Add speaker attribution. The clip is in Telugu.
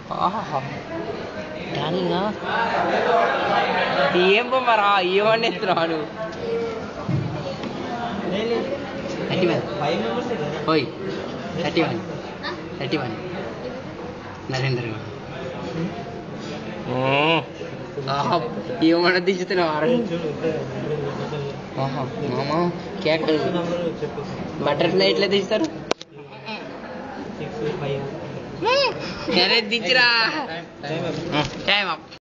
Speaker 1: ఆహా డాలింగా ఏం బొమ్మరా ఏమని ఎత్తున్నావు నువ్వు థర్టీ వన్ ఓయ్ thirty one thirty one Narendra Goud ఆహా ఏమన్నా దించుతున్నావు ఆహా మామ కేక్ బటర్ ఫ్లై ఎట్లా దించుతారు అరే దించురా టైం అప్